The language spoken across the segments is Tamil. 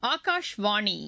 ஆகாஷ்வாணி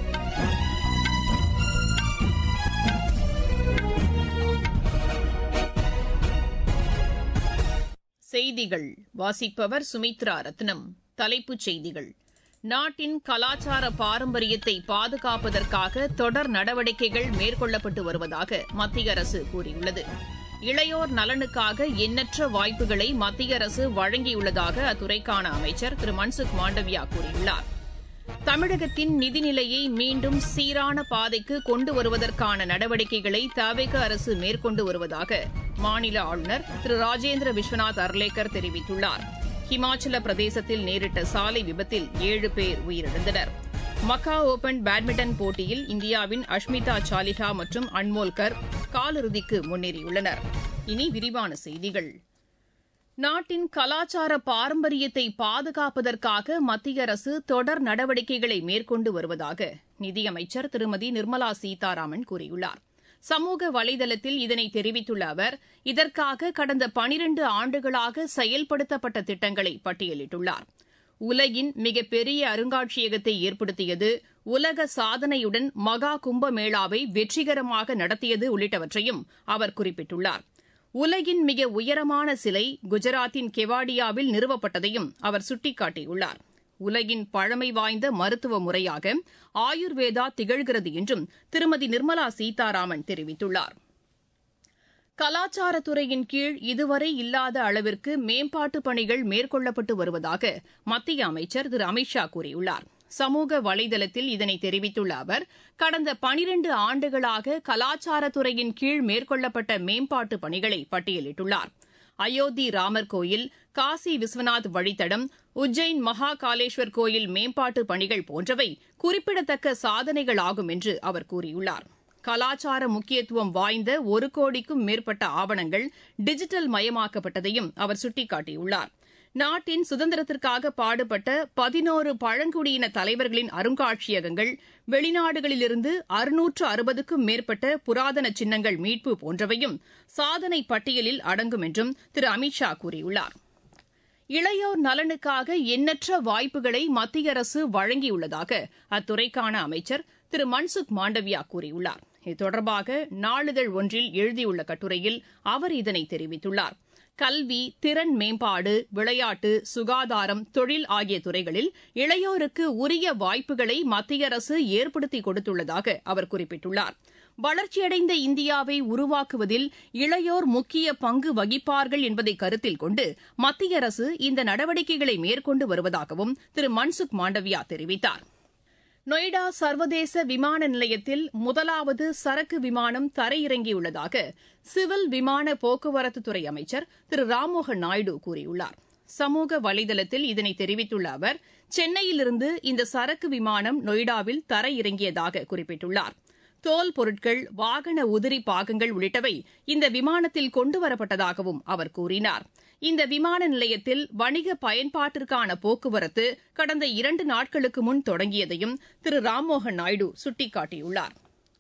செய்திகள் வாசிப்பவர் சுமித்ரா ரத்னம் தலைப்புச் செய்திகள் நாட்டின் கலாச்சார பாரம்பரியத்தை பாதுகாப்பதற்காக தொடர் நடவடிக்கைகள் மேற்கொள்ளப்பட்டு வருவதாக மத்திய அரசு கூறியுள்ளது இளையோர் நலனுக்காக எண்ணற்ற வாய்ப்புகளை மத்திய அரசு வழங்கியுள்ளதாக அத்துறைக்கான அமைச்சர் திரு மன்சுக் மாண்டவியா கூறியுள்ளார் தமிழகத்தின் நிதிநிலையை மீண்டும் சீரான பாதைக்கு கொண்டு வருவதற்கான நடவடிக்கைகளை தவிக அரசு மேற்கொண்டு வருவதாக மாநில ஆளுநர் திரு ராஜேந்திர விஸ்வநாத் அர்லேக்கர் தெரிவித்துள்ளார் ஹிமாச்சல பிரதேசத்தில் நேரிட்ட சாலை விபத்தில் ஏழு பேர் உயிரிழந்தனர் மக்கா ஓபன் பேட்மிண்டன் போட்டியில் இந்தியாவின் அஷ்மிதா சாலிஹா மற்றும் அன்மோல்கர் காலிறுதிக்கு முன்னேறியுள்ளனர் இனி விரிவான செய்திகள் நாட்டின் கலாச்சார பாரம்பரியத்தை பாதுகாப்பதற்காக மத்திய அரசு தொடர் நடவடிக்கைகளை மேற்கொண்டு வருவதாக நிதியமைச்சர் திருமதி நிர்மலா சீதாராமன் கூறியுள்ளார் சமூக வலைதளத்தில் இதனை தெரிவித்துள்ள அவர் இதற்காக கடந்த பனிரண்டு ஆண்டுகளாக செயல்படுத்தப்பட்ட திட்டங்களை பட்டியலிட்டுள்ளார் உலகின் மிகப்பெரிய அருங்காட்சியகத்தை ஏற்படுத்தியது உலக சாதனையுடன் மகா கும்பமேளாவை வெற்றிகரமாக நடத்தியது உள்ளிட்டவற்றையும் அவர் குறிப்பிட்டுள்ளார் உலகின் மிக உயரமான சிலை குஜராத்தின் கெவாடியாவில் நிறுவப்பட்டதையும் அவர் சுட்டிக்காட்டியுள்ளார் உலகின் பழமை வாய்ந்த மருத்துவ முறையாக ஆயுர்வேதா திகழ்கிறது என்றும் திருமதி நிர்மலா சீதாராமன் தெரிவித்துள்ளார் கலாச்சாரத்துறையின் கீழ் இதுவரை இல்லாத அளவிற்கு மேம்பாட்டு பணிகள் மேற்கொள்ளப்பட்டு வருவதாக மத்திய அமைச்சர் திரு அமித் ஷா கூறியுள்ளார் சமூக வலைதளத்தில் இதனை தெரிவித்துள்ள அவர் கடந்த பனிரண்டு ஆண்டுகளாக கலாச்சாரத்துறையின் கீழ் மேற்கொள்ளப்பட்ட மேம்பாட்டு பணிகளை பட்டியலிட்டுள்ளார் அயோத்தி ராமர் கோயில் காசி விஸ்வநாத் வழித்தடம் உஜ்ஜைன் மகா காளேஸ்வர் கோயில் மேம்பாட்டு பணிகள் போன்றவை குறிப்பிடத்தக்க சாதனைகளாகும் என்று அவர் கூறியுள்ளார் கலாச்சார முக்கியத்துவம் வாய்ந்த ஒரு கோடிக்கும் மேற்பட்ட ஆவணங்கள் டிஜிட்டல் மயமாக்கப்பட்டதையும் அவர் சுட்டிக்காட்டியுள்ளார் நாட்டின் சுதந்திரத்திற்காக பாடுபட்ட பதினோரு பழங்குடியின தலைவர்களின் அருங்காட்சியகங்கள் வெளிநாடுகளிலிருந்து அறுநூற்று அறுபதுக்கும் மேற்பட்ட புராதன சின்னங்கள் மீட்பு போன்றவையும் சாதனை பட்டியலில் அடங்கும் என்றும் திரு அமித் ஷா கூறியுள்ளார் இளையோர் நலனுக்காக எண்ணற்ற வாய்ப்புகளை மத்திய அரசு வழங்கியுள்ளதாக அத்துறைக்கான அமைச்சர் திரு மன்சுக் மாண்டவியா கூறியுள்ளார் இது தொடர்பாக நாளிதழ் ஒன்றில் எழுதியுள்ள கட்டுரையில் அவர் இதனை தெரிவித்துள்ளார் கல்வி திறன் மேம்பாடு விளையாட்டு சுகாதாரம் தொழில் ஆகிய துறைகளில் இளையோருக்கு உரிய வாய்ப்புகளை மத்திய அரசு ஏற்படுத்தி கொடுத்துள்ளதாக அவர் குறிப்பிட்டுள்ளார் வளர்ச்சியடைந்த இந்தியாவை உருவாக்குவதில் இளையோர் முக்கிய பங்கு வகிப்பார்கள் என்பதை கருத்தில் கொண்டு மத்திய அரசு இந்த நடவடிக்கைகளை மேற்கொண்டு வருவதாகவும் திரு மன்சுக் மாண்டவியா தெரிவித்தார் நொய்டா சர்வதேச விமான நிலையத்தில் முதலாவது சரக்கு விமானம் தரையிறங்கியுள்ளதாக சிவில் விமான போக்குவரத்துத்துறை அமைச்சர் திரு ராம்மோகன் நாயுடு கூறியுள்ளார் சமூக வலைதளத்தில் இதனை தெரிவித்துள்ள அவர் சென்னையிலிருந்து இந்த சரக்கு விமானம் நொய்டாவில் தரையிறங்கியதாக குறிப்பிட்டுள்ளார் தோல் பொருட்கள் வாகன உதிரி பாகங்கள் உள்ளிட்டவை இந்த விமானத்தில் கொண்டுவரப்பட்டதாகவும் அவர் கூறினார் இந்த விமான நிலையத்தில் வணிக பயன்பாட்டிற்கான போக்குவரத்து கடந்த இரண்டு நாட்களுக்கு முன் தொடங்கியதையும் திரு ராம்மோகன் நாயுடு சுட்டிக்காட்டியுள்ளார்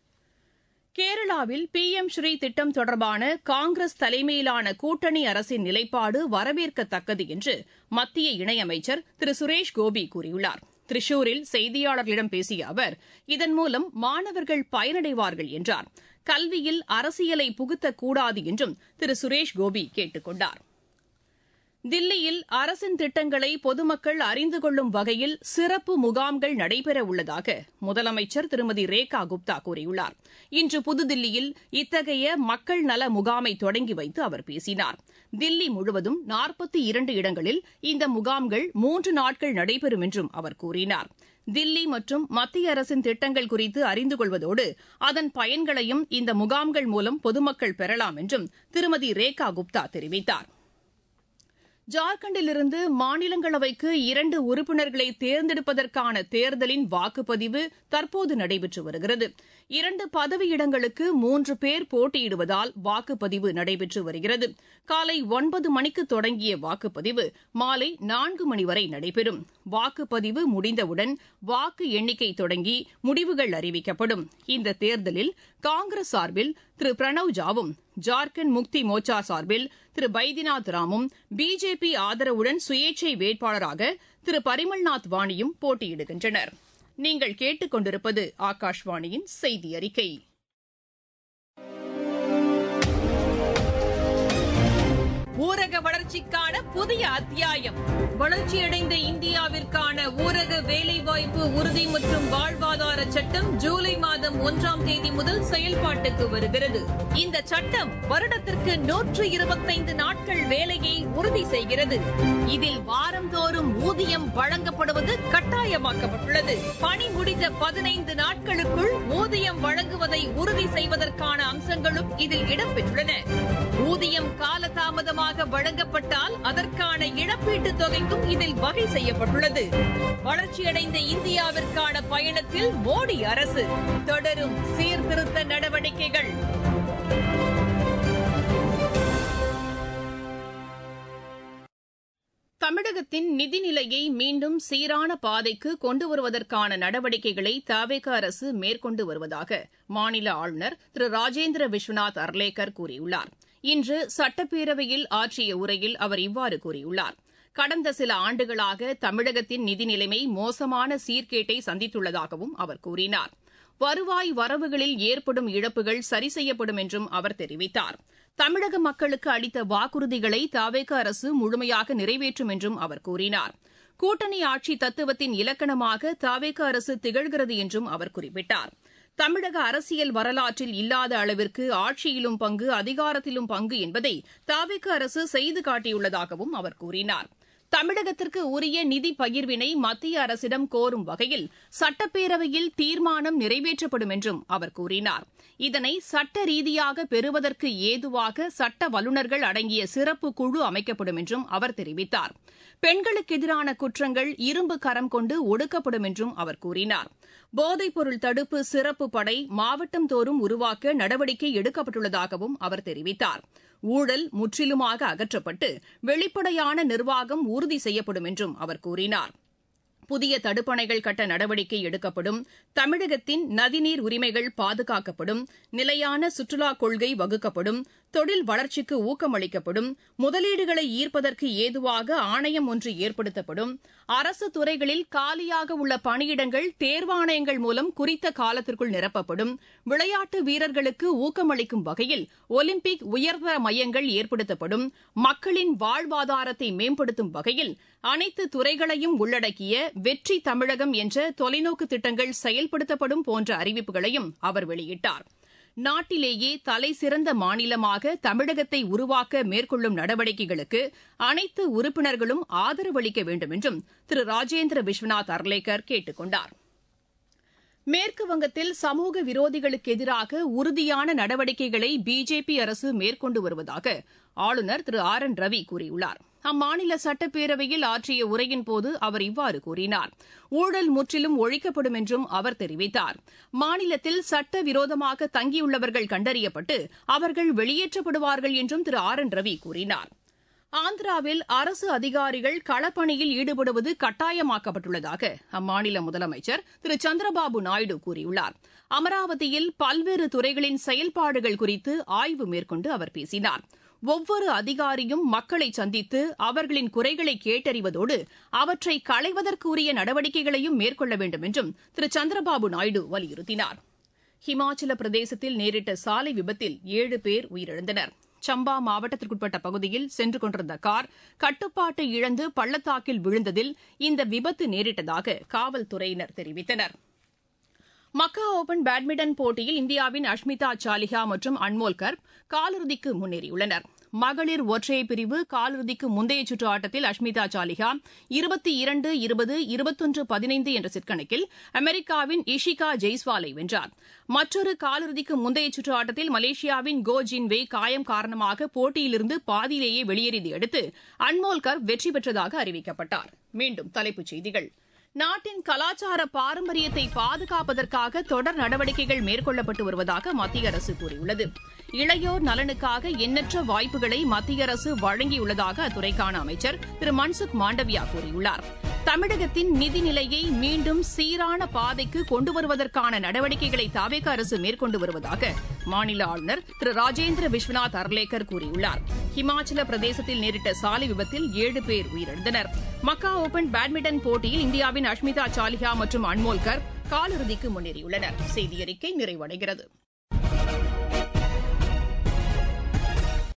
கேரளாவில் பி எம் ஸ்ரீ திட்டம் தொடர்பான காங்கிரஸ் தலைமையிலான கூட்டணி அரசின் நிலைப்பாடு வரவேற்கத்தக்கது என்று மத்திய இணையமைச்சர் திரு சுரேஷ் கோபி கூறியுள்ளார் திரிசூரில் செய்தியாளர்களிடம் பேசிய அவர் இதன் மூலம் மாணவர்கள் பயனடைவார்கள் என்றார் கல்வியில் அரசியலை புகுத்தக்கூடாது என்றும் திரு சுரேஷ் கோபி கேட்டுக் கொண்டார் தில்லியில் அரசின் திட்டங்களை பொதுமக்கள் அறிந்து கொள்ளும் வகையில் சிறப்பு முகாம்கள் நடைபெற உள்ளதாக முதலமைச்சர் திருமதி ரேகா குப்தா கூறியுள்ளார் இன்று புதுதில்லியில் இத்தகைய மக்கள் நல முகாமை தொடங்கி வைத்து அவர் பேசினார் தில்லி முழுவதும் நாற்பத்தி இரண்டு இடங்களில் இந்த முகாம்கள் மூன்று நாட்கள் நடைபெறும் என்றும் அவர் கூறினார் தில்லி மற்றும் மத்திய அரசின் திட்டங்கள் குறித்து அறிந்து கொள்வதோடு அதன் பயன்களையும் இந்த முகாம்கள் மூலம் பொதுமக்கள் பெறலாம் என்றும் திருமதி ரேகா குப்தா தெரிவித்தாா் ஜார்க்கண்டிலிருந்து மாநிலங்களவைக்கு இரண்டு உறுப்பினர்களை தேர்ந்தெடுப்பதற்கான தேர்தலின் வாக்குப்பதிவு தற்போது நடைபெற்று வருகிறது இரண்டு பதவியிடங்களுக்கு மூன்று பேர் போட்டியிடுவதால் வாக்குப்பதிவு நடைபெற்று வருகிறது காலை ஒன்பது மணிக்கு தொடங்கிய வாக்குப்பதிவு மாலை நான்கு மணி வரை நடைபெறும் வாக்குப்பதிவு முடிந்தவுடன் வாக்கு எண்ணிக்கை தொடங்கி முடிவுகள் அறிவிக்கப்படும் இந்த தேர்தலில் காங்கிரஸ் சார்பில் திரு பிரணவ் ஜாவும் ஜார்க்கண்ட் முக்தி மோர்ச்சா சார்பில் திரு பைதிநாத் ராமும் பிஜேபி ஆதரவுடன் சுயேட்சை வேட்பாளராக திரு பரிமல்நாத் வாணியும் போட்டியிடுகின்றனர் நீங்கள் கேட்டுக்கொண்டிருப்பது ஆகாஷ்வாணியின் செய்தி அறிக்கை ஊரக வளர்ச்சிக்கான புதிய அத்தியாயம் வளர்ச்சியடைந்த இந்தியாவிற்கான ஊரக வேலைவாய்ப்பு உறுதி மற்றும் வாழ்வாதார சட்டம் ஜூலை மாதம் ஒன்றாம் தேதி முதல் செயல்பாட்டுக்கு வருகிறது இந்த சட்டம் வருடத்திற்கு நூற்று இருபத்தைந்து நாட்கள் வேலையை உறுதி செய்கிறது இதில் வாரந்தோறும் ஊதியம் வழங்கப்படுவது கட்டாயமாக்கப்பட்டுள்ளது பணி முடிந்த பதினைந்து நாட்களுக்குள் ஊதியம் வழங்குவதை உறுதி செய்வதற்கான அம்சங்களும் இதில் இடம்பெற்றுள்ளன ஊதியம் காலதாமதமாக வழங்கப்பட்டால் அதற்கான இழப்பீட்டுத் தொகைக்கும் இதில் வகை செய்யப்பட்டுள்ளது வளர்ச்சியடைந்த இந்தியாவிற்கான பயணத்தில் மோடி அரசு தொடரும் சீர்திருத்த நடவடிக்கைகள் தமிழகத்தின் நிதிநிலையை மீண்டும் சீரான பாதைக்கு கொண்டு வருவதற்கான நடவடிக்கைகளை தவேக அரசு மேற்கொண்டு வருவதாக மாநில ஆளுநர் திரு ராஜேந்திர விஸ்வநாத் அர்லேக்கர் கூறியுள்ளார் இன்று சட்டப்பேரவையில் ஆற்றிய உரையில் அவர் இவ்வாறு கூறியுள்ளார் கடந்த சில ஆண்டுகளாக தமிழகத்தின் நிதி நிலைமை மோசமான சீர்கேட்டை சந்தித்துள்ளதாகவும் அவர் கூறினார் வருவாய் வரவுகளில் ஏற்படும் இழப்புகள் சரி செய்யப்படும் என்றும் அவர் தெரிவித்தார் தமிழக மக்களுக்கு அளித்த வாக்குறுதிகளை தவேக அரசு முழுமையாக நிறைவேற்றும் என்றும் அவர் கூறினார் கூட்டணி ஆட்சி தத்துவத்தின் இலக்கணமாக தவேக அரசு திகழ்கிறது என்றும் அவர் குறிப்பிட்டார் தமிழக அரசியல் வரலாற்றில் இல்லாத அளவிற்கு ஆட்சியிலும் பங்கு அதிகாரத்திலும் பங்கு என்பதை தாவேக அரசு செய்து காட்டியுள்ளதாகவும் அவர் கூறினார் தமிழகத்திற்கு உரிய நிதி பகிர்வினை மத்திய அரசிடம் கோரும் வகையில் சட்டப்பேரவையில் தீர்மானம் நிறைவேற்றப்படும் என்றும் அவர் கூறினார் இதனை சட்ட ரீதியாக பெறுவதற்கு ஏதுவாக சட்ட வல்லுநர்கள் அடங்கிய சிறப்பு குழு அமைக்கப்படும் என்றும் அவர் தெரிவித்தார் பெண்களுக்கு எதிரான குற்றங்கள் இரும்பு கரம் கொண்டு ஒடுக்கப்படும் என்றும் அவர் கூறினார் போதைப்பொருள் தடுப்பு சிறப்பு படை மாவட்டம் தோறும் உருவாக்க நடவடிக்கை எடுக்கப்பட்டுள்ளதாகவும் அவர் தெரிவித்தார் ஊழல் முற்றிலுமாக அகற்றப்பட்டு வெளிப்படையான நிர்வாகம் உறுதி செய்யப்படும் என்றும் அவர் கூறினார் புதிய தடுப்பணைகள் கட்ட நடவடிக்கை எடுக்கப்படும் தமிழகத்தின் நதிநீர் உரிமைகள் பாதுகாக்கப்படும் நிலையான சுற்றுலாக் கொள்கை வகுக்கப்படும் தொழில் வளர்ச்சிக்கு ஊக்கமளிக்கப்படும் முதலீடுகளை ஈர்ப்பதற்கு ஏதுவாக ஆணையம் ஒன்று ஏற்படுத்தப்படும் அரசு துறைகளில் காலியாக உள்ள பணியிடங்கள் தேர்வாணையங்கள் மூலம் குறித்த காலத்திற்குள் நிரப்பப்படும் விளையாட்டு வீரர்களுக்கு ஊக்கமளிக்கும் வகையில் ஒலிம்பிக் உயர்தர மையங்கள் ஏற்படுத்தப்படும் மக்களின் வாழ்வாதாரத்தை மேம்படுத்தும் வகையில் அனைத்து துறைகளையும் உள்ளடக்கிய வெற்றி தமிழகம் என்ற தொலைநோக்கு திட்டங்கள் செயல்படுத்தப்படும் போன்ற அறிவிப்புகளையும் அவர் வெளியிட்டார் நாட்டிலேயே தலைசிறந்த மாநிலமாக தமிழகத்தை உருவாக்க மேற்கொள்ளும் நடவடிக்கைகளுக்கு அனைத்து உறுப்பினர்களும் ஆதரவு அளிக்க வேண்டும் என்றும் திரு ராஜேந்திர விஸ்வநாத் அர்லேக்கர் கேட்டுக் கொண்டார் மேற்குவங்கத்தில் சமூக விரோதிகளுக்கு எதிராக உறுதியான நடவடிக்கைகளை பிஜேபி அரசு மேற்கொண்டு வருவதாக ஆளுநர் திரு ஆர் என் ரவி கூறியுள்ளார் அம்மாநில சட்டப்பேரவையில் ஆற்றிய உரையின்போது அவர் இவ்வாறு கூறினார் ஊழல் முற்றிலும் ஒழிக்கப்படும் என்றும் அவர் தெரிவித்தார் மாநிலத்தில் சட்டவிரோதமாக தங்கியுள்ளவர்கள் கண்டறியப்பட்டு அவர்கள் வெளியேற்றப்படுவார்கள் என்றும் திரு ஆர் என் ரவி கூறினார் ஆந்திராவில் அரசு அதிகாரிகள் களப்பணியில் ஈடுபடுவது கட்டாயமாக்கப்பட்டுள்ளதாக அம்மாநில முதலமைச்சர் திரு சந்திரபாபு நாயுடு கூறியுள்ளார் அமராவதியில் பல்வேறு துறைகளின் செயல்பாடுகள் குறித்து ஆய்வு மேற்கொண்டு அவர் பேசினார் ஒவ்வொரு அதிகாரியும் மக்களை சந்தித்து அவர்களின் குறைகளை கேட்டறிவதோடு அவற்றை களைவதற்குரிய நடவடிக்கைகளையும் மேற்கொள்ள வேண்டும் என்றும் திரு சந்திரபாபு நாயுடு வலியுறுத்தினார் ஹிமாச்சல பிரதேசத்தில் நேரிட்ட சாலை விபத்தில் ஏழு பேர் உயிரிழந்தனர் சம்பா மாவட்டத்திற்குட்பட்ட பகுதியில் சென்று கொண்டிருந்த கார் கட்டுப்பாட்டை இழந்து பள்ளத்தாக்கில் விழுந்ததில் இந்த விபத்து நேரிட்டதாக காவல்துறையினர் தெரிவித்தனர் மக்கா ஓபன் பேட்மிண்டன் போட்டியில் இந்தியாவின் அஷ்மிதா சாலிஹா மற்றும் அன்மோல் கர்ப் காலிறுதிக்கு முன்னேறியுள்ளனர் மகளிர் ஒற்றையர் பிரிவு காலிறுதிக்கு முந்தைய சுற்று ஆட்டத்தில் அஷ்மிதா சாலிஹா இருபத்தி இரண்டு இருபது இருபத்தொன்று பதினைந்து என்ற செட் கணக்கில் அமெரிக்காவின் இஷிகா ஜெய்ஸ்வாலை வென்றார் மற்றொரு காலிறுதிக்கு முந்தைய சுற்று ஆட்டத்தில் மலேசியாவின் கோ ஜின்வே காயம் காரணமாக போட்டியிலிருந்து பாதியிலேயே வெளியேறியதை அடுத்து அன்மோல் கர்ப் வெற்றி பெற்றதாக அறிவிக்கப்பட்டார் மீண்டும் தலைப்புச் செய்திகள் நாட்டின் கலாச்சார பாரம்பரியத்தை பாதுகாப்பதற்காக தொடர் நடவடிக்கைகள் மேற்கொள்ளப்பட்டு வருவதாக மத்திய அரசு கூறியுள்ளது இளையோர் நலனுக்காக எண்ணற்ற வாய்ப்புகளை மத்திய அரசு வழங்கியுள்ளதாக அத்துறைக்கான அமைச்சர் திரு மன்சுக் மாண்டவியா கூறியுள்ளார் தமிழகத்தின் நிதிநிலையை மீண்டும் சீரான பாதைக்கு கொண்டு வருவதற்கான நடவடிக்கைகளை தாவேக அரசு மேற்கொண்டு வருவதாக மாநில ஆளுநர் திரு ராஜேந்திர விஸ்வநாத் அர்லேக்கர் கூறியுள்ளார் ஹிமாச்சல பிரதேசத்தில் நேரிட்ட சாலை விபத்தில் ஏழு பேர் உயிரிழந்தனர் மக்கா ஓபன் பேட்மிண்டன் போட்டியில் இந்தியாவின் அஷ்மிதா சாலிஹா மற்றும் அன்மோல்கர் காலிறுதிக்கு முன்னேறியுள்ளனர் செய்தியறிக்கை நிறைவடைகிறது